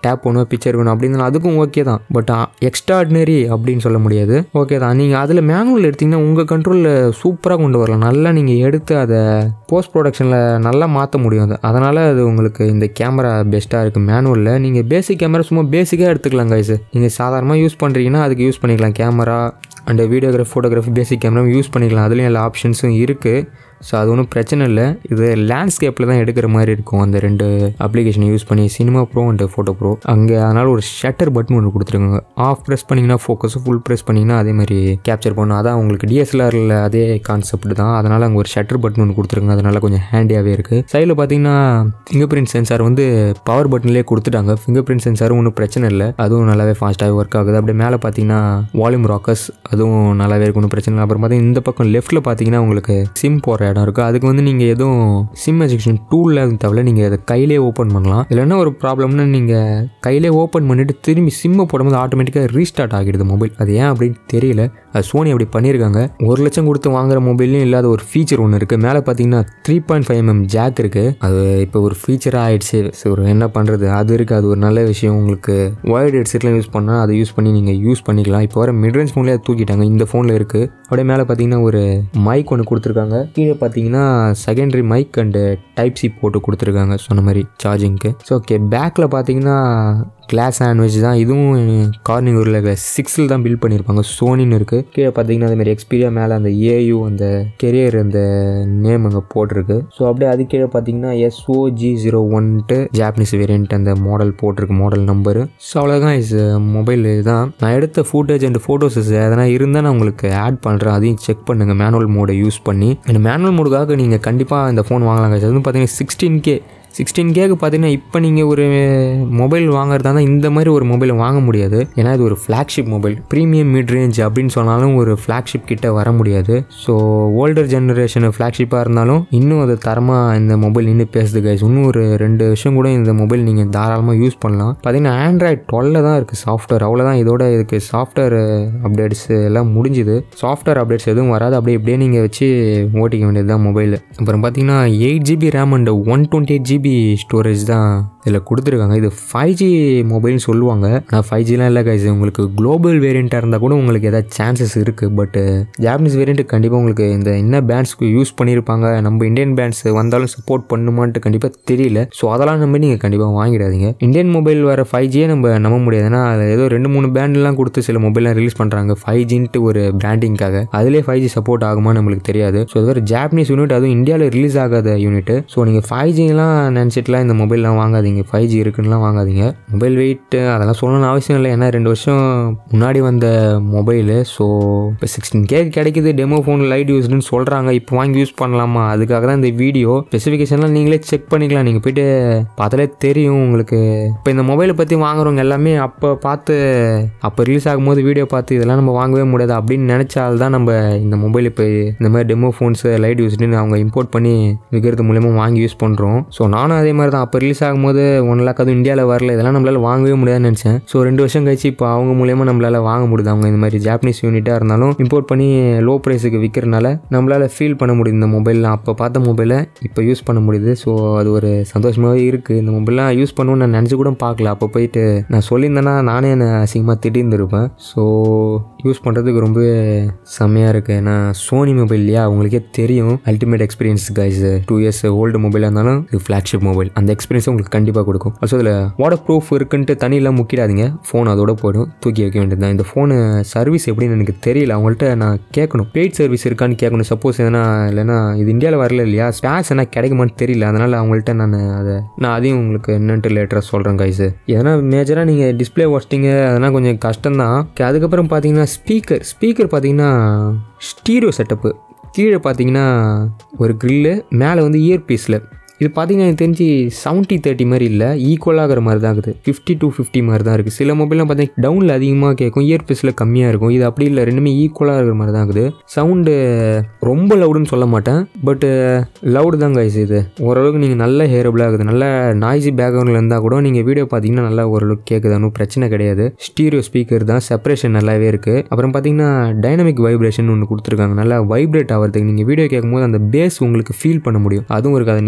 டேப் பண்ணணும் பிக்சர் வேணும் அப்படின்னு அதுக்கும் ஓகே தான் பட் எக்ஸ்ட்ராடினரி அப்படின்னு சொல்ல முடியாது ஓகே தான் நீங்கள் அதில் மேனுவல் எடுத்திங்கன்னா உங்கள் கண்ட்ரோலில் சூப்பராக கொண்டு வரலாம் நல்லா நீங்கள் எடுத்து அதை போஸ்ட் ப்ரொடக்ஷனில் நல்லா மாற்ற முடியும் அது அதனால் அது உங்களுக்கு இந்த கேமரா பெஸ்ட்டாக இருக்குது மேனுவலில் நீங்கள் பேசிக் கேமரா சும்மா பேசிக்காக எடுத்துக்கலாம் கைஸ் நீங்கள் சாதாரணமாக யூஸ் பண்ணுறீங்கன்னா அதுக்கு யூஸ் பண்ணிக்கலாம் camera and videography photography basic camera use பண்ணிக்கலாம் அதுலேயும் எல்லா ஆப்ஷன்ஸும் இருக்குது ஸோ அது ஒன்றும் பிரச்சனை இல்லை இது லேண்ட்ஸ்கேப்பில் தான் எடுக்கிற மாதிரி இருக்கும் அந்த ரெண்டு அப்ளிகேஷனை யூஸ் பண்ணி cinema pro and photo pro அங்கே அதனால் ஒரு ஷட்டர் பட்டன் ஒன்று கொடுத்துருக்காங்க ஆஃப் ப்ரெஸ் பண்ணிங்கன்னா ஃபோக்கஸ் ஃபுல் ப்ரெஸ் பண்ணிங்கன்னா அதே மாதிரி கேப்சர் பண்ணும் அதான் உங்களுக்கு டிஎஸ்எல்ஆரில் அதே கான்செப்ட் தான் அதனால் அங்கே ஒரு ஷட்டர் பட்டன் ஒன்று கொடுத்துருக்காங்க அதனால் கொஞ்சம் ஹேண்டியாகவே இருக்குது சைடில் பார்த்தீங்கன்னா ஃபிங்கர் பிரிண்ட் சென்சார் வந்து பவர் பட்டன்லேயே கொடுத்துட்டாங்க ஃபிங்கர் பிரிண்ட் சென்சாரும் ஒன்றும் பிரச்சனை இல்லை அதுவும் நல்லாவே ஃபாஸ்ட்டாகவே ஒர்க் ஆகுது அப்படியே மேலே பார்த்தீங்கன்னா வால்யூம் ராக்கர்ஸ் அதுவும் நல்லாவே இருக்கும் ஒன்றும் பிரச்சனை இல்லை அப்புறம் பார்த்தீங்கன்னா இந்த பக்கம் லெஃப்ட்டில் பார்த்தீங்கன்னா உங்களுக்கு சிம் போடுற இடம் இருக்குது அதுக்கு வந்து நீங்கள் எதுவும் சிம் எஜெக்ஷன் டூலில் தவிர நீங்கள் அதை கையிலே ஓப்பன் பண்ணலாம் இதில் என்ன ஒரு ப்ராப்ளம்னா நீங்கள் கையிலே ஓப்பன் பண்ணிவிட்டு திரும்பி சிம்மை போடும்போது ஆட்டோமேட்டிக்காக ரீஸ்டார்ட் ஆகிடுது மொபைல் அது ஏன் அப்படின்னு தெரியல அது சோனி அப்படி பண்ணியிருக்காங்க ஒரு லட்சம் கொடுத்து வாங்குற மொபைல்லையும் இல்லாத ஒரு ஃபீச்சர் ஒன்று இருக்குது மேலே பார்த்தீங்கன்னா three point five MM jack இருக்குது அது இப்போ ஒரு ஃபீச்சராக ஆயிடுச்சு ஸோ ஒரு என்ன பண்ணுறது அது இருக்குது அது ஒரு நல்ல விஷயம் உங்களுக்கு ஒயர்டு ஹெட்செட்லாம் யூஸ் பண்ணால் அதை யூஸ் பண்ணி நீங்கள் யூஸ் பண்ணிக்கலாம் இப்போ வர மிட்ரேஞ்ச் ஃபோன்லேயே தூக்கிட்டாங்க இந்த ஃபோனில் இருக்குது அப்படியே மேலே பார்த்தீங்கன்னா ஒரு மைக் ஒன்று கொடுத்துருக்காங்க கீழே பார்த்தீங்கன்னா secondary mic and type C போட்டு கொடுத்துருக்காங்க சொன்ன மாதிரி சார்ஜிங்க்கு ஸோ ஓகே பேக்கில் பார்த்தீங்கன்னா கிளாஸ் சாண்ட்விச் தான் இதுவும் கார்னிங்கூரில் சிக்ஸில் தான் பில்ட் பண்ணியிருப்பாங்க சோனின்னு இருக்குது கீழே பார்த்தீங்கன்னா அதே மாதிரி எக்ஸ்பீரியா மேலே அந்த ஏயு அந்த கெரியர் அந்த நேம் அங்கே போட்டிருக்கு ஸோ அப்படியே அது கீழே பார்த்தீங்கன்னா எஸ்ஓஜி ஜீரோ ஒன்ட்டு ஜாப்பனீஸ் வேரியன்ட் அந்த மாடல் போட்டிருக்கு மாடல் நம்பரு ஸோ அவ்வளோதான் இஸ் மொபைல் தான் நான் எடுத்த ஃபுட்டேஜ் அண்ட் ஃபோட்டோஸஸ் எதனா இருந்தால் நான் உங்களுக்கு ஆட் பண்ணுறேன் அதையும் செக் பண்ணுங்கள் மேனுவல் மோடை யூஸ் பண்ணி இந்த மேனுவல் மோடுக்காக நீங்கள் கண்டிப்பாக இந்த ஃபோன் வாங்கலாம் அது வந்து பார்த்தீங்கன்னா சிக்ஸ்டீன் கே சிக்ஸ்டீன் கேக்கு பார்த்தீங்கன்னா இப்போ நீங்கள் ஒரு மொபைல் வாங்குறதா இருந்தால் இந்த மாதிரி ஒரு மொபைலை வாங்க முடியாது ஏன்னா இது ஒரு flagship mobile premium mid range அப்படின்னு சொன்னாலும் ஒரு ஃப்ளாக்ஷிப் கிட்ட வர முடியாது ஸோ ஓல்டர் ஜெனரேஷன் ஃப்ளாக்ஷிப்பாக இருந்தாலும் இன்னும் அது தரமாக இந்த மொபைல் நின்று பேசுது கைஸ் இன்னும் ஒரு ரெண்டு வருஷம் கூட இந்த மொபைல் நீங்கள் தாராளமாக யூஸ் பண்ணலாம் பார்த்தீங்கன்னா ஆண்ட்ராய்ட் டுவெல்ல தான் இருக்குது சாஃப்ட்வேர் அவ்வளோதான் இதோட இதுக்கு சாஃப்ட்வேர் அப்டேட்ஸ் எல்லாம் முடிஞ்சுது சாஃப்ட்வேர் அப்டேட்ஸ் எதுவும் வராது அப்படியே இப்படியே நீங்கள் வச்சு ஓட்டிக்க வேண்டியது தான் மொபைல் அப்புறம் பார்த்தீங்கன்னா eight GB RAM and one twenty eight GB storage தான் இதில் கொடுத்துருக்காங்க இது ஃபைவ் ஜி மொபைல்னு சொல்லுவாங்க ஆனால் ஃபைவ் ஜிலாம் இல்லை கைஸ் உங்களுக்கு குளோபல் வேரியண்ட்டாக இருந்தால் கூட உங்களுக்கு ஏதாவது சான்சஸ் இருக்குது பட் ஜாப்பனீஸ் வேரியண்ட்டு கண்டிப்பாக உங்களுக்கு இந்த என்ன பேண்ட்ஸ்க்கு யூஸ் பண்ணியிருப்பாங்க நம்ம இந்தியன் பேண்ட்ஸ் வந்தாலும் சப்போர்ட் பண்ணுமான்ட்டு கண்டிப்பாக தெரியல ஸோ அதெல்லாம் நம்பி நீங்கள் கண்டிப்பாக வாங்கிடாதீங்க இந்தியன் மொபைல் வர ஃபைவ் ஜியே நம்ம நம்ப முடியாது ஏன்னா அதில் ஏதோ ரெண்டு மூணு பேண்ட்லாம் கொடுத்து சில மொபைல்லாம் ரிலீஸ் பண்ணுறாங்க ஃபைவ் ஜின்ட்டு ஒரு பிராண்டிங்காக அதிலே ஃபைவ் ஜி சப்போர்ட் ஆகுமான்னு நம்மளுக்கு தெரியாது ஸோ அது வேறு ஜாப்பனீஸ் யூனிட் அதுவும் இந்தியாவில் ரிலீஸ் ஆகாத யூனிட் ஸோ நீங்கள் ஃபைவ் ஜிலாம் நினச்சிட்டுலாம் இந்த மொபைல்லாம் வாங்காதீங்க ஃபைவ் ஜி இருக்குன்னுலாம் வாங்காதீங்க மொபைல் வெயிட் அதெல்லாம் சொல்லணும்னு அவசியம் இல்லை ஏன்னா ரெண்டு வருஷம் முன்னாடி வந்த மொபைலு ஸோ இப்போ சிக்ஸ்டீன் கே கிடைக்குது டெமோ ஃபோன் லைட் யூஸ்டுன்னு சொல்கிறாங்க இப்போ வாங்கி யூஸ் பண்ணலாமா அதுக்காக தான் இந்த வீடியோ ஸ்பெசிஃபிகேஷன்லாம் நீங்களே செக் பண்ணிக்கலாம் நீங்கள் போயிட்டு பார்த்தாலே தெரியும் உங்களுக்கு இப்போ இந்த மொபைலை பற்றி வாங்குறவங்க எல்லாமே அப்போ பார்த்து அப்போ ரிலீஸ் ஆகும்போது வீடியோ பார்த்து இதெல்லாம் நம்ம வாங்கவே முடியாது அப்படின்னு நினச்சால் தான் நம்ம இந்த மொபைல் இப்போ இந்த மாதிரி டெமோ ஃபோன்ஸு லைட் யூஸ்டுன்னு அவங்க இம்போர்ட் பண்ணி விற்கிறது மூலயமா வாங்கி யூஸ் பண்ணுறோம் ஸோ நானும் அதே மாதிரி தான் அப்போ ரிலீஸ் ஆகும்போது ஒன் லேக் அதுவும் இந்தியாவில் வரல இதெல்லாம் நம்மளால் வாங்கவே முடியாதுன்னு நினச்சேன் ஸோ ரெண்டு வருஷம் கழிச்சு இப்போ அவங்க மூலயமா நம்மளால் வாங்க முடியுது அவங்க இந்த மாதிரி ஜாப்பனீஸ் யூனிட்டாக இருந்தாலும் இம்போர்ட் பண்ணி லோ ப்ரைஸுக்கு விற்கிறனால நம்மளால் ஃபீல் பண்ண முடியுது இந்த மொபைலில் அப்போ பார்த்த மொபைலை இப்போ யூஸ் பண்ண முடியுது ஸோ அது ஒரு சந்தோஷமாகவே இருக்குது இந்த மொபைல்லாம் யூஸ் பண்ணணும்னு நான் நினச்சி கூட பார்க்கல அப்போ போயிட்டு நான் சொல்லியிருந்தேன்னா நானே என்னை அசிங்கமாக திட்டிருந்துருப்பேன் ஸோ யூஸ் பண்ணுறதுக்கு ரொம்பவே செம்மையாக இருக்குது ஏன்னா சோனி மொபைல் இல்லையா அவங்களுக்கே தெரியும் ultimate experience guys two years old மொபைலாக இருந்தாலும் இது ஃப்ளாக்ஷிப் மொபைல் அந்த எக்ஸ்பீரியன்ஸ் உங்களுக்கு கண்டிப்பாக கொடுக்கும் ஸோ இதில் வாட்டர் ப்ரூஃப் இருக்குன்ட்டு தண்ணியெல்லாம் முக்கிடாதீங்க ஃபோன் அதோட போய்டும் தூக்கி வைக்க வேண்டியது தான் இந்த ஃபோனு சர்வீஸ் எப்படின்னு எனக்கு தெரியல அவங்கள்ட்ட நான் கேட்கணும் பெய்ட் சர்வீஸ் இருக்கான்னு கேட்கணும் சப்போஸ் எதனா இல்லைன்னா இது இந்தியாவில் வரல இல்லையா ஸ்பேஸ் என்ன கிடைக்குமான்னு தெரியல அதனால் அவங்கள்ட்ட நான் அதை நான் அதையும் உங்களுக்கு என்னன்ட்டு லேட்டராக சொல்கிறேன் கைஸ் எதனா மேஜராக நீங்கள் டிஸ்பிளே வாஸ்டிங்கு அதெல்லாம் கொஞ்சம் கஷ்டம்தான் Okay, அதுக்கப்புறம் பார்த்தீங்கன்னா ஸ்பீக்கர் ஸ்பீக்கர் பார்த்தீங்கன்னா ஸ்டீரியோ செட்டப்பு கீழே பார்த்தீங்கன்னா ஒரு க்ரில்லு மேலே வந்து இயர் பீஸில் இது பார்த்தீங்கன்னா எனக்கு தெரிஞ்சு செவன்ட்டி தேர்ட்டி மாதிரி இல்லை ஈக்குவலாகிற மாதிரி தான் இருக்குது ஃபிஃப்டி டூ ஃபிஃப்டி மாதிரி தான் இருக்குது சில மொபைல்லாம் பார்த்தீங்கன்னா டவுனில் அதிகமாக கேட்கும் இயர் பீஸில் கம்மியாக இருக்கும் இது அப்படி இல்லை ரெண்டுமே ஈக்குவலாக இருக்கிற மாதிரி தான் இருக்குது சவுண்டு ரொம்ப லவுடுன்னு சொல்ல மாட்டேன் பட்டு லவுடு தான் கைஸ் இது ஓரளவுக்கு நீங்கள் நல்ல ஹேரபிளாக இருக்குது நல்ல நாய்ஸி பேக்ரவுண்டில் இருந்தால் கூட நீங்கள் வீடியோ பார்த்தீங்கன்னா நல்லா ஓரளவுக்கு கேட்குது ஒன்றும் பிரச்சனை கிடையாது ஸ்டீரியோ ஸ்பீக்கர் தான் செப்பரேஷன் நல்லாவே இருக்குது அப்புறம் பார்த்தீங்கன்னா டைனமிக் வைப்ரேஷன் ஒன்று கொடுத்துருக்காங்க நல்லா வைப்ரேட் ஆகிறதுக்கு நீங்கள் வீடியோ கேட்கும்போது அந்த பேஸ் உங்களுக்கு ஃபீல் பண்ண முடியும் அதுவும் இருக்குது அதை நீங்கள் வேணாலும்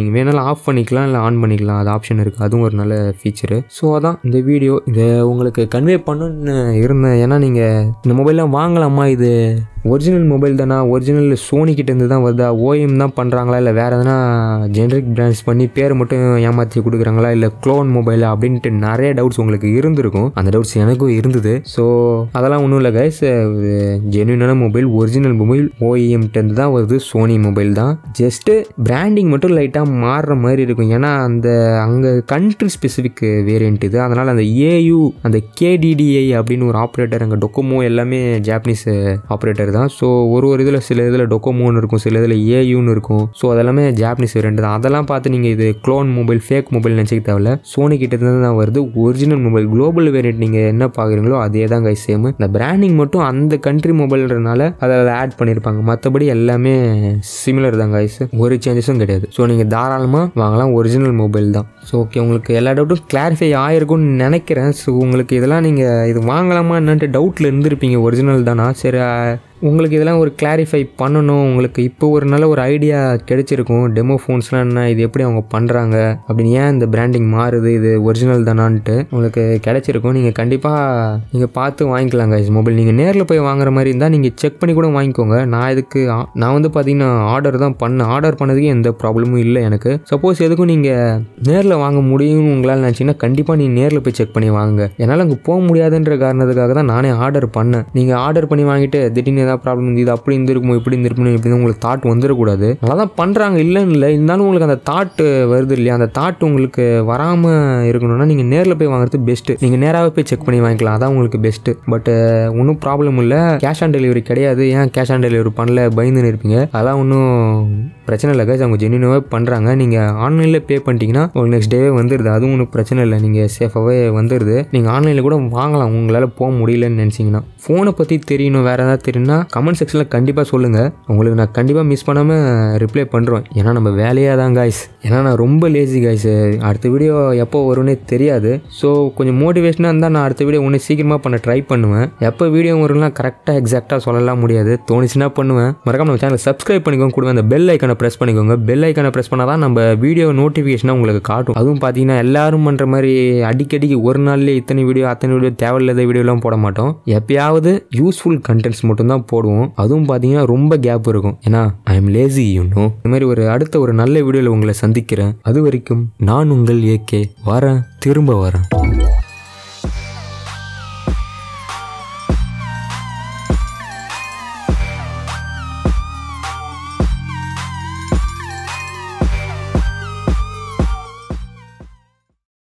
ஆஃப் பண்ணிக்கலாம் இல்லை ஆன் பண்ணிக்கலாம் அது ஆப்ஷன் இருக்குது அதுவும் ஒரு நல்ல ஃபீச்சரு ஸோ அதான் இந்த வீடியோ இதை உங்களுக்கு கன்வே பண்ணணும்னு இருந்தேன் ஏன்னா நீங்கள் இந்த மொபைல்லாம் வாங்கலாமா இது ஒரிஜினல் மொபைல் தானா ஒரிஜினல் சோனி கிட்டேருந்து தான் வருதா ஓஎம் தான் பண்ணுறாங்களா இல்லை வேறு எதனா ஜென்ரிக் பிராண்ட்ஸ் பண்ணி பேர் மட்டும் ஏமாற்றி கொடுக்குறாங்களா இல்லை க்ளோன் மொபைல் அப்படின்ட்டு நிறைய டவுட்ஸ் உங்களுக்கு இருந்திருக்கும் அந்த டவுட்ஸ் எனக்கும் இருந்தது ஸோ அதெல்லாம் ஒன்றும் இல்லை கைஸ் ஜென்யூனான மொபைல் ஒரிஜினல் மொபைல் ஓஎம்கிட்டேருந்து தான் வருது சோனி மொபைல் தான் ஜஸ்ட்டு பிராண்டிங் மட்டும் லைட்டாக மாறுற மாதிரி இருக்கும் ஏன்னா அந்த அங்கே கண்ட்ரி ஸ்பெசிஃபிக் வேரியன்ட் இது அதனால் அந்த ஏயு அந்த கேடிடிஐ அப்படின்னு ஒரு ஆப்ரேட்டர் அங்கே டொக்கோமோ எல்லாமே ஜாப்பனீஸ் ஆப்ரேட்டர் தான் ஸோ ஒரு ஒரு இதில் சில இதில் டொக்கோமோன்னு இருக்கும் சில இதில் ஏயுன்னு இருக்கும் ஸோ அதெல்லாமே ஜாப்பனீஸ் வேரியன்ட் தான் அதெல்லாம் பார்த்து நீங்கள் இது க்ளோன் மொபைல் ஃபேக் மொபைல் நினச்சிக்க தேவையில்ல சோனி கிட்ட இருந்து தான் வருது ஒரிஜினல் மொபைல் குளோபல் வேரியன்ட் நீங்கள் என்ன பார்க்குறீங்களோ அதே தான் கை சேம் இந்த பிராண்டிங் மட்டும் அந்த கண்ட்ரி மொபைல்ன்றனால அதை ஆட் பண்ணியிருப்பாங்க மற்றபடி எல்லாமே சிமிலர் தான் கைஸ் ஒரு சேஞ்சஸும் கிடையாது ஸோ நீங்கள் தாராளமாக வாங்கலாம் ஒரிஜினல் மொபைல் தான் ஸோ ஓகே உங்களுக்கு எல்லா டவுட்டும் கிளாரிஃபை ஆயிருக்கும்னு நினைக்கிறேன் ஸோ உங்களுக்கு இதெல்லாம் நீங்கள் இது வாங்கலாமா என்னன்ட்டு டவுட்டில் இருந்திருப்பீங்க ஒரிஜினல் தானா சரி உங்களுக்கு இதெல்லாம் ஒரு கிளாரிஃபை பண்ணணும் உங்களுக்கு இப்போ ஒரு நல்ல ஒரு ஐடியா கிடைச்சிருக்கும் டெமோ ஃபோன்ஸ்லாம் என்ன இது எப்படி அவங்க பண்ணுறாங்க அப்படின்னு ஏன் இந்த பிராண்டிங் மாறுது இது ஒரிஜினல் தானான்ட்டு உங்களுக்கு கிடைச்சிருக்கும் நீங்கள் கண்டிப்பாக நீங்கள் பார்த்து வாங்கிக்கலாம் guys மொபைல் நீங்கள் நேரில் போய் வாங்குற மாதிரி இருந்தால் நீங்கள் செக் பண்ணி கூட வாங்கிக்கோங்க நான் இதுக்கு ஆ- நான் வந்து பார்த்தீங்கன்னா ஆர்டர் தான் பண்ணேன் ஆர்டர் பண்ணதுக்கு எந்த ப்ராப்ளமும் இல்லை எனக்கு சப்போஸ் எதுக்கும் நீங்கள் நேரில் வாங்க முடியும்னு உங்களால் நினச்சிங்கன்னா கண்டிப்பாக நீங்கள் நேரில் போய் செக் பண்ணி வாங்குங்க என்னால் அங்கே போக முடியாதுன்ற காரணத்துக்காக தான் நானே ஆர்டர் பண்ணேன் நீங்கள் ஆர்டர் பண்ணி வாங்கிட்டு திடீர்னு ஏதாவது ப்ராப்ளம் இருந்து இது அப்படி இருந்திருக்குமோ இப்படி இருந்திருக்குமோ இப்படி உங்களுக்கு தாட் வந்துடக்கூடாது நல்லா தான் பண்ணுறாங்க இல்லைன்னு இல்லை இருந்தாலும் உங்களுக்கு அந்த தாட் வருது இல்லையா அந்த தாட் உங்களுக்கு வராமல் இருக்கணும்னா நீங்கள் நேரில் போய் வாங்குறது பெஸ்ட்டு நீங்கள் நேராகவே போய் செக் பண்ணி வாங்கிக்கலாம் அதான் உங்களுக்கு பெஸ்ட்டு பட் ஒன்றும் ப்ராப்ளம் இல்லை கேஷ் ஆன் டெலிவரி கிடையாது ஏன் கேஷ் ஆன் டெலிவரி பண்ணல பயந்துன்னு இருப்பீங்க அதெல்லாம் ஒன்றும் பிரச்சனை இல்லை guys அவங்க ஜென்யூனாகவே பண்ணுறாங்க நீங்கள் ஆன்லைனில் பே பண்ணிட்டீங்கன்னா உங்களுக்கு நெக்ஸ்ட் டேவே வந்துடுது அதுவும் ஒன்றும் பிரச்சனை இல்லை நீங்கள் சேஃபாகவே வந்துடுது நீங்கள் ஆன்லைனில் கூட வாங்கலாம் உங்களால் போக முடியலன்னு நினச்சிங்கன்னா ஃபோனை பற்றி தெரியணும் வேறு ஏதாவது தெரியும்னா கமெண்ட் செக்ஷனில் கண்டிப்பாக சொல்லுங்கள் உங்களுக்கு நான் கண்டிப்பாக மிஸ் பண்ணாமல் ரிப்ளை பண்ணுறோம் ஏன்னா நம்ம வேலையாக தான் காய்ஸ் ஏன்னா நான் ரொம்ப லேசி காய்ஸ் அடுத்த வீடியோ எப்போ வரும்னே தெரியாது ஸோ கொஞ்சம் மோட்டிவேஷனாக இருந்தால் நான் அடுத்த வீடியோ ஒன்று சீக்கிரமாக பண்ண ட்ரை பண்ணுவேன் எப்போ வீடியோ வரும்னா கரெக்டாக எக்ஸாக்டாக சொல்லலாம் முடியாது தோணுச்சுன்னா பண்ணுவேன் மறக்காம நம்ம சேனலை சப்ஸ்கிரைப் பண்ணிக்கோங்க கூட அந்த பெல் ஐக்கனை ப்ரெஸ் பண்ணிக்கோங்க பெல் ஐக்கனை ப்ரெஸ் பண்ணால் தான் நம்ம வீடியோ நோட்டிஃபிகேஷனாக உங்களுக்கு காட்டும் அதுவும் பார்த்தீங்கன்னா எல்லாரும் பண்ணுற மாதிரி அடிக்கடிக்கு ஒரு நாள்லேயே இத்தனை வீடியோ அத்தனை வீடியோ தேவையில்லாத வீடியோலாம் போட மாட்டோம் எப்பயாவது யூஸ்ஃபுல் கண்டென்ட்ஸ் மட்டும்தான் போடுவோம் அதுவும் பார்த்தீங்கன்னா ரொம்ப கேப் இருக்கும் ஏன்னா ஐ எம் லேசி யூனோ இந்த மாதிரி ஒரு அடுத்த ஒரு நல்ல வீடியோவில் உங்களை சந்திக்கிறேன் அது வரைக்கும் நான் உங்கள் ஏகே வரேன் திரும்ப வரேன்